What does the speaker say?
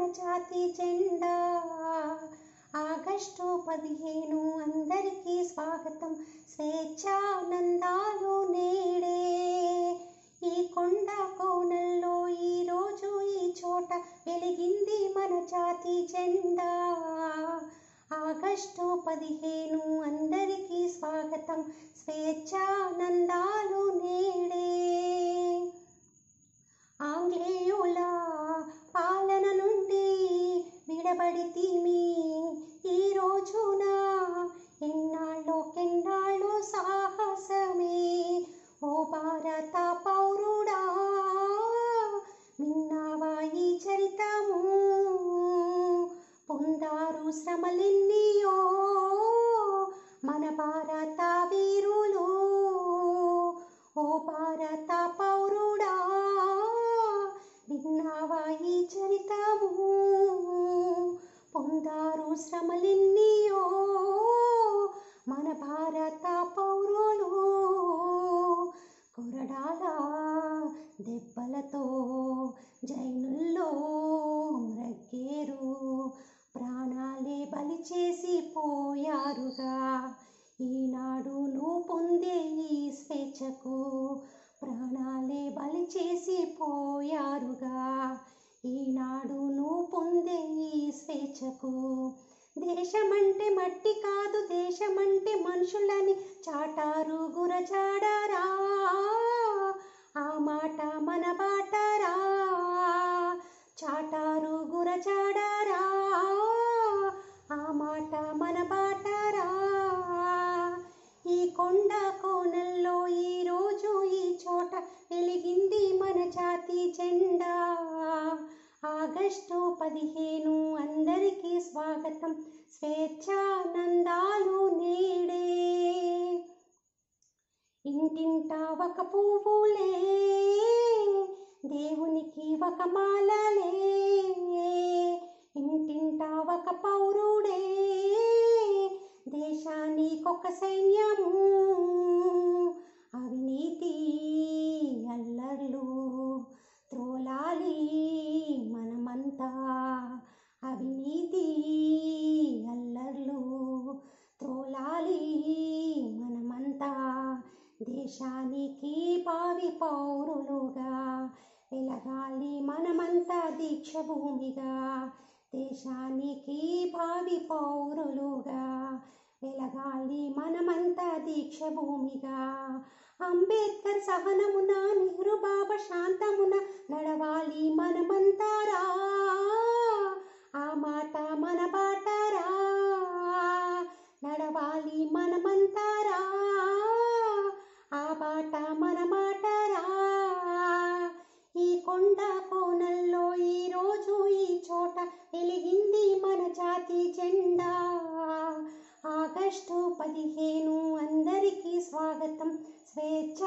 జాతి జెండా ఆగస్టు పదిహేను అందరికీ స్వాగతం స్వేచ్ఛానందాలు నేడే ఈ కొండ కోనల్లో ఈ రోజు ఈ చోట వెలిగింది మన జాతి జెండా ఆగస్టు పదిహేను అందరికీ స్వాగతం స్వేచ్ఛానందాలు నేడే ఆంగ్లేయుల పాలన నుండి విడబడితిమి ఈ రోజున ఎన్నాళ్ళో కెన్నాళ్ళో సాహసమే ఓ భారత పౌరుడా విన్నావా ఈ చరితము పొందారు శ్రమలెన్నియో మన భారత వీరులు ఓ భారత పౌరుడా విన్నావా ఈ చరితము పొందారు శ్రమలెన్నియో మన భారత పౌరులు కొరడాల దెబ్బలతో జైనుల్లో మ్రగ్గేరు ప్రాణాలే బలి చేసి పోయారుగా ఈనాడు నువ్వు పొందే ఈ స్వేచ్ఛకు ప్రాణాలే బలి చేసి పోయారుగా ఈనాడు నువ్వు పొందే ఈ స్వేచ్ఛకు దేశమంటే మట్టి కాదు దేశమంటే మనుషులని చాటారు గురజాడరా ఆ మాట మన బాటరా చాటారు గురజాడరా ఆ మాట మన బాటరా ఈ కొండ కోనల్లో ఈ రోజు ఈ చోట వెలిగింది మన జాతి జెండా ఆగస్టు పదిహేను అందరికీ స్వాగతం స్వేచ్ఛానందాలు నేడే ఇంటింట ఒక పువ్వులే దేవునికి ఒక మాలలే ఇంటింట ఒక పౌరుడే దేశానికొక సైన్యము అవినీతి అల్లర్లు త్రోలాలి మనమంతా అవినీతి అల్లర్లు త్రోలాలి మనమంతా దేశానికి భావి పౌరులుగా వెలగాలి మనమంతా దీక్ష భూమిగా దేశానికి భావి పౌరులుగా వెలగాలి మనమంతా దీక్ష భూమిగా అంబేద్కర్ సహనమున నెహ్రూ బాబా శాంతమున నడవాలి మనమంతారా ఆ మాట మన బాటరా నడవాలి మనమంతారా ఆ బాట మన మాటరా ఈ కొండ కోనల్లో ఈ రోజు ఈ చోట వెలిగింది మన జాతి జెండా ఆగస్టు పదిహేను అందరికీ స్వాగతం స్వేచ్ఛ